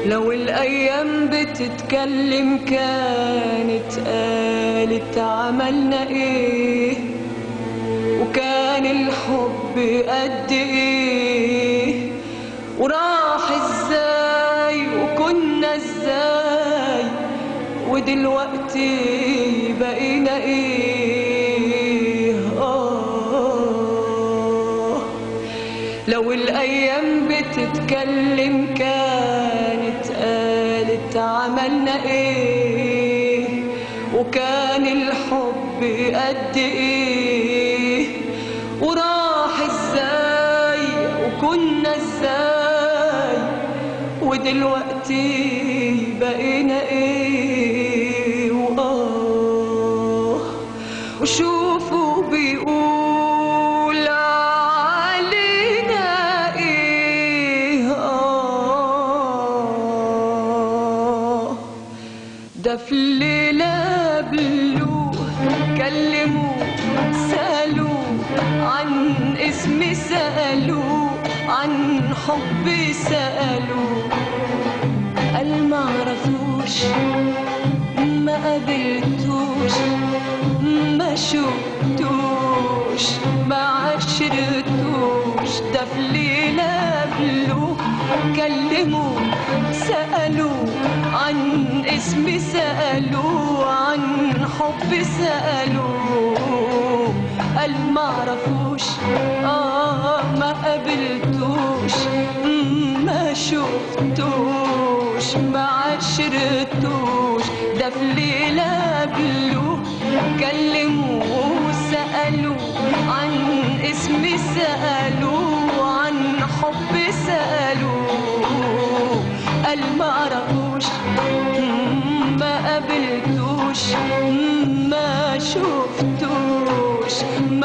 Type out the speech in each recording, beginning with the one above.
لو الأيام بتتكلم كانت قالت عملنا إيه وكان الحب قد إيه وراح إزاي وكنا إزاي ودلوقتي بقينا إيه آه لو الأيام بتتكلم كانت قالت عملنا إيه وكان الحب قد إيه وراح إزاي وكنا إزاي ودلوقتي بقينا إيه وآه وشوفوا بيقول علينا إيه آه ده في الليلة بلوه كلموا سألوا عن اسمي سألوا عن حبي سألوا قال ما عرفوش ما قابلتوش ما شفتوش ما عشرتوش ده في ليلة بلوه كلموا سألوا عن اسمي سألوا عن حبي سألوا قال ما عرفوش آه ما قابلتوش ما شفتوش ما عشرتوش ده في ليلة بلوه كلموا سألوا عن اسمي سألوا عن حبي سألوا قال ما عرفوش ما قابلتوش ما شفتوش ما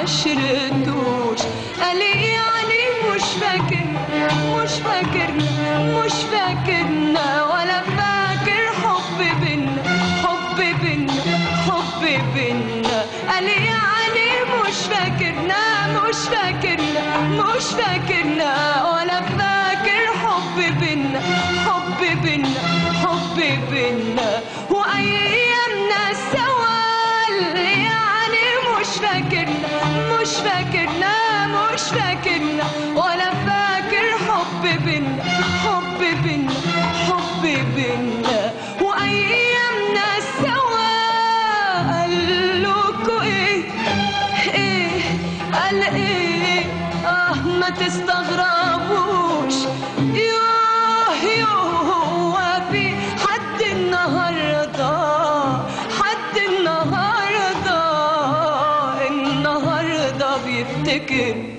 عشرتوش قال يعني مش فاكر مش فاكر مش فاكرنا ولا فاكر حب بينا حب بينا حب بينا قال يعني مش فاكرنا مش فاكرنا مش فاكرنا ولا فاكر حب بينا حب بينا حب بينا وايامنا سوا يعني مش فاكرنا مش فاكرنا مش فاكرنا ولا فاكر حب بينا حب بينا حب بينا وايامنا سوا قال لكوا ايه ايه قال ايه اه ما تستغربوش يوه يوه هو في حد النهارده حد النهارده النهارده بيفتكر